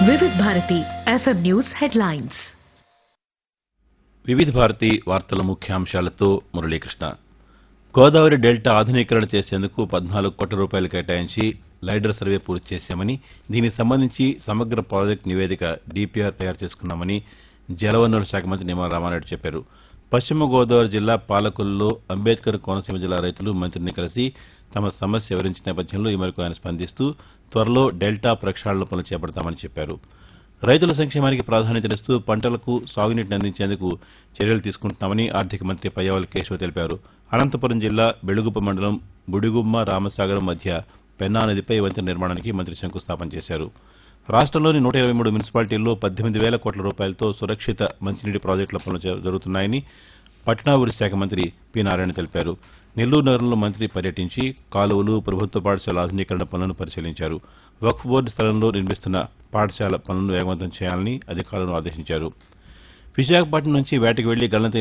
వివిధ Bharati FM news headlines వివిధ భారతి వార్తల ముఖ్యాంశాలతో మురళీకృష్ణ గోదావరి డెల్టా ఆధునీకరణ చేసేందుకు పద్నాలుగు కోట్ల రూపాయలు కేటాయించి లైడర్ సర్వే పూర్తి చేశామని దీనికి సంబంధించి సమగ్ర ప్రాజెక్టు నివేదిక డీపీఆర్ తయారు చేసుకున్నామని జలవనరుల శాఖ మంత్రి నిమ్మల రామారెడ్డి చెప్పారు పశ్చిమ గోదావరి జిల్లా పాలకుల్లో అంబేద్కర్ కోనసీమ జిల్లా రైతులు మంత్రిని కలిసి తమ సమస్య వివరించిన నేపథ్యంలో ఈ మేరకు ఆయన స్పందిస్తూ త్వరలో డెల్టా ప్రక్షాళన పనులు చేపడతామని చెప్పారు రైతుల సంక్షేమానికి ప్రాధాన్యతనిస్తూ పంటలకు సాగునీటిని అందించేందుకు చర్యలు తీసుకుంటున్నామని ఆర్థిక మంత్రి పయ్యావల్ కేశవ్ తెలిపారు అనంతపురం జిల్లా బెడుగుప మండలం బుడిగుమ్మ రామసాగరం మధ్య పెన్నా నదిపై వంతెన నిర్మాణానికి మంత్రి శంకుస్థాపన చేశారు రాష్ట్రంలోని నూట ఇరవై మూడు మున్సిపాలిటీల్లో పద్దెనిమిది వేల కోట్ల రూపాయలతో సురక్షిత మంచినీటి ప్రాజెక్టుల పనులు జ- జరుగుతున్నాయని పట్టణాభివృద్ధి శాఖ మంత్రి పి నారాయణ తెలిపారు నెల్లూరు నగరంలో మంత్రి పర్యటించి కాలువలు ప్రభుత్వ పాఠశాల ఆధునీకరణ పనులను పరిశీలించారు వక్ఫ్ బోర్డు స్థలంలో నిర్మిస్తున్న పాఠశాల పనులను వేగవంతం చేయాలని అధికారులను ఆదేశించారు విశాఖపట్నం నుంచి వేటకు వెళ్లి గల్లంతైన